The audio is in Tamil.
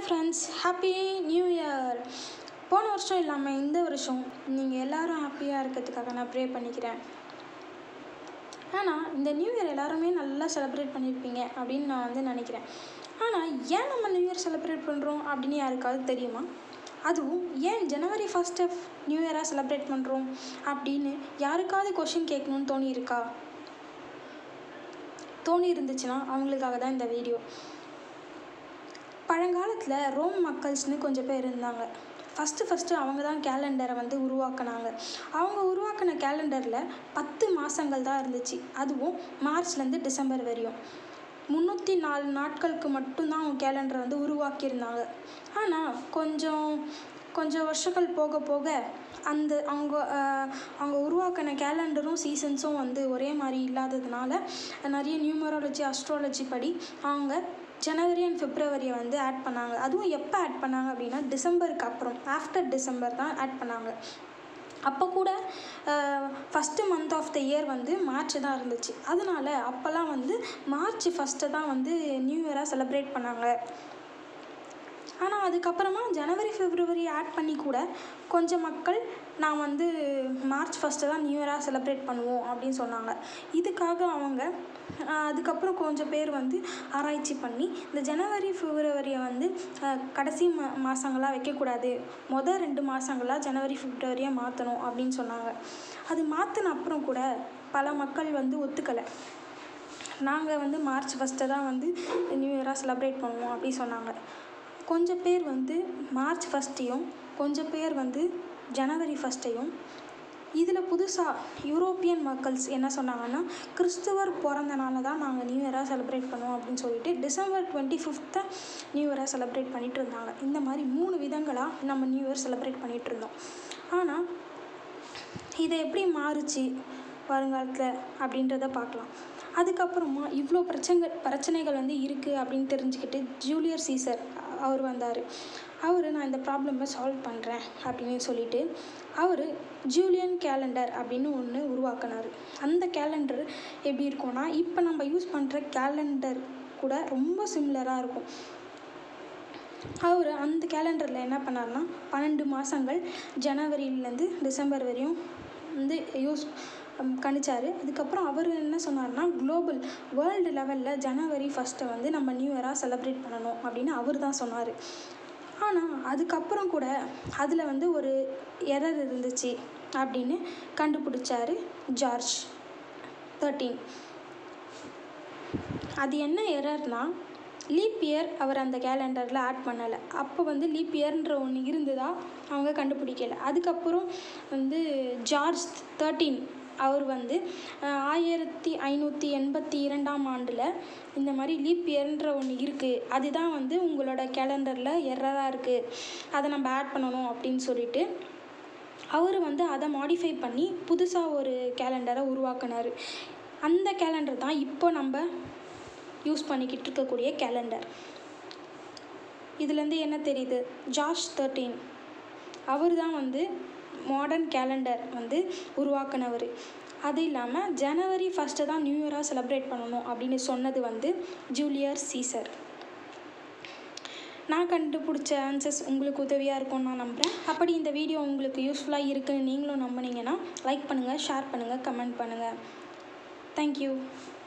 ஃப்ரெண்ட்ஸ் ஹாப்பி நியூ இயர் போன வருஷம் இல்லாமல் இந்த வருஷம் நீங்கள் எல்லாரும் ஹாப்பியாக இருக்கிறதுக்காக நான் ப்ரே பண்ணிக்கிறேன் ஆனால் இந்த நியூ இயர் எல்லாருமே நல்லா செலிப்ரேட் பண்ணியிருப்பீங்க அப்படின்னு நான் வந்து நினைக்கிறேன் ஆனால் ஏன் நம்ம நியூ இயர் செலிப்ரேட் பண்ணுறோம் அப்படின்னு யாருக்காவது தெரியுமா அதுவும் ஏன் ஜனவரி ஃபஸ்ட்டு நியூ இயராக செலிப்ரேட் பண்ணுறோம் அப்படின்னு யாருக்காவது கொஷின் கேட்கணும்னு தோணி இருக்கா தோணி இருந்துச்சுன்னா அவங்களுக்காக தான் இந்த வீடியோ பழங்காலத்தில் ரோம் மக்கள்ஸ்னு கொஞ்சம் பேர் இருந்தாங்க ஃபஸ்ட்டு ஃபஸ்ட்டு அவங்க தான் கேலண்டரை வந்து உருவாக்குனாங்க அவங்க உருவாக்கின கேலண்டரில் பத்து மாதங்கள் தான் இருந்துச்சு அதுவும் மார்ச்லேருந்து டிசம்பர் வரையும் முந்நூற்றி நாலு நாட்களுக்கு மட்டும்தான் அவங்க கேலண்டரை வந்து உருவாக்கியிருந்தாங்க ஆனால் கொஞ்சம் கொஞ்சம் வருஷங்கள் போக போக அந்த அவங்க ஆஹ், அவங்க உருவாக்கின கேலண்டரும் சீசன்ஸும் வந்து ஒரே மாதிரி இல்லாததுனால நிறைய நியூமராலஜி அஸ்ட்ராலஜி படி அவங்க ஜனவரி அண்ட் பிப்ரவரியை வந்து ஆட் பண்ணாங்க அதுவும் எப்போ ஆட் பண்ணாங்க அப்படின்னா டிசம்பருக்கு அப்புறம் ஆஃப்டர் டிசம்பர் தான் ஆட் பண்ணாங்க அப்போ கூட first month of the year வந்து மார்ச் தான் இருந்துச்சு அதனால அப்போல்லாம் வந்து மார்ச் ஃபஸ்ட்டு தான் வந்து நியூ இயராக செலிப்ரேட் பண்ணாங்க ஆனால் அதுக்கப்புறமா ஜனவரி பிப்ரவரி ஆட் பண்ணி கூட கொஞ்சம் மக்கள் நான் வந்து மார்ச் ஃபஸ்ட்டு தான் நியூ இயராக செலிப்ரேட் பண்ணுவோம் அப்படின்னு சொன்னாங்க இதுக்காக அவங்க ஆஹ், அதுக்கப்புறம் கொஞ்சம் பேர் வந்து ஆராய்ச்சி பண்ணி இந்த ஜனவரி பிப்ரவரியை வந்து ஆஹ், கடைசி மா மாதங்களாக வைக்கக்கூடாது மொதல் ரெண்டு மாதங்களாக ஜனவரி பிப்ரவரியை மாற்றணும் அப்படின்னு சொன்னாங்க அது மாற்றின அப்புறம் கூட பல மக்கள் வந்து ஒத்துக்கலை நாங்கள் வந்து மார்ச் ஃபஸ்ட்டு தான் வந்து நியூ இயராக செலிப்ரேட் பண்ணுவோம் அப்படி சொன்னாங்க கொஞ்சம் பேர் வந்து மார்ச் ஃபஸ்ட்டையும் கொஞ்சம் பேர் வந்து ஜனவரி ஃபஸ்ட்டையும் இதில் புதுசாக யூரோப்பியன் மக்கள்ஸ் என்ன சொன்னாங்கன்னா கிறிஸ்துவர் பிறந்தனால தான் நாங்கள் நியூ இயராக செலிப்ரேட் பண்ணுவோம் அப்படின்னு சொல்லிட்டு டிசம்பர் டுவெண்ட்டி ஃபிஃப்த்தை நியூ இயராக செலிப்ரேட் பண்ணிகிட்டு இருந்தாங்க இந்த மாதிரி மூணு விதங்களாக நம்ம நியூ இயர் செலிப்ரேட் பண்ணிகிட்டு இருந்தோம் ஆனால் இது எப்படி மாறுச்சு வருங்காலத்தில் அப்படின்றத பார்க்கலாம் அதுக்கப்புறமா இவ்வளோ பிரச்சனைகள் பிரச்சனைகள் வந்து இருக்குது அப்படின்னு தெரிஞ்சுக்கிட்டு ஜூலியர் சீசர் அவர் வந்தார் அவர் நான் இந்த ப்ராப்ளமை சால்வ் பண்ணுறேன் அப்படின்னு சொல்லிட்டு அவர் ஜூலியன் கேலண்டர் அப்படின்னு ஒன்று உருவாக்குனார் அந்த கேலண்டர் எப்படி இருக்கும்னா இப்போ நம்ம யூஸ் பண்ணுற கேலண்டர் கூட ரொம்ப சிமிலராக இருக்கும் அவர் அந்த கேலண்டரில் என்ன பண்ணார்னா பன்னெண்டு மாதங்கள் ஜனவரியிலேருந்து டிசம்பர் வரையும் வந்து யூஸ் கணிச்சார் அதுக்கப்புறம் அவர் என்ன சொன்னார்னா குளோபல் வேர்ல்டு லெவலில் ஜனவரி ஃபஸ்ட்டை வந்து நம்ம நியூ இயராக செலிப்ரேட் பண்ணணும் அப்படின்னு அவர் தான் சொன்னார் ஆனால் அதுக்கப்புறம் கூட அதில் வந்து ஒரு எரர் இருந்துச்சு அப்படின்னு கண்டுபிடிச்சாரு ஜார்ஜ் தேர்ட்டீன் அது என்ன எரர்னா லீப் இயர் அவர் அந்த கேலண்டரில் ஆட் பண்ணலை அப்போ வந்து லீப் இயர்ன்ற ஒன்று இருந்ததா அவங்க கண்டுபிடிக்கல அதுக்கப்புறம் வந்து ஜார்ஜ் தேர்ட்டீன் அவர் வந்து அஹ், ஆயிரத்தி ஐநூற்றி எண்பத்தி இரண்டாம் ஆண்டில் இந்த மாதிரி லீப் இயர்ன்ற ஒன்று இருக்குது அதுதான் வந்து உங்களோட கேலண்டரில் எரராக இருக்குது அதை நம்ம ஆட் பண்ணணும் அப்படின்னு சொல்லிட்டு அவர் வந்து அதை மாடிஃபை பண்ணி புதுசாக ஒரு கேலண்டரை உருவாக்குனார் அந்த கேலண்டர் தான் இப்போ நம்ம யூஸ் பண்ணிக்கிட்டு இருக்கக்கூடிய கேலண்டர் இதுலேருந்து என்ன தெரியுது ஜார்ஜ் தேர்ட்டீன் அவர் தான் வந்து மாடர்ன் கேலண்டர் வந்து உருவாக்குனவர் அது இல்லாமல் ஜனவரி ஃபஸ்ட்டு தான் நியூ இயராக செலிப்ரேட் பண்ணணும் அப்படின்னு சொன்னது வந்து ஜூலியர் சீசர் நான் கண்டுபிடிச்ச ஆன்சர்ஸ் உங்களுக்கு உதவியாக இருக்கும்னு நான் நம்புகிறேன் அப்படி இந்த வீடியோ உங்களுக்கு யூஸ்ஃபுல்லாக இருக்குன்னு நீங்களும் நம்புனீங்கன்னா லைக் பண்ணுங்கள் ஷேர் பண்ணுங்கள் கமெண்ட் பண்ணுங்கள் தேங்க்யூ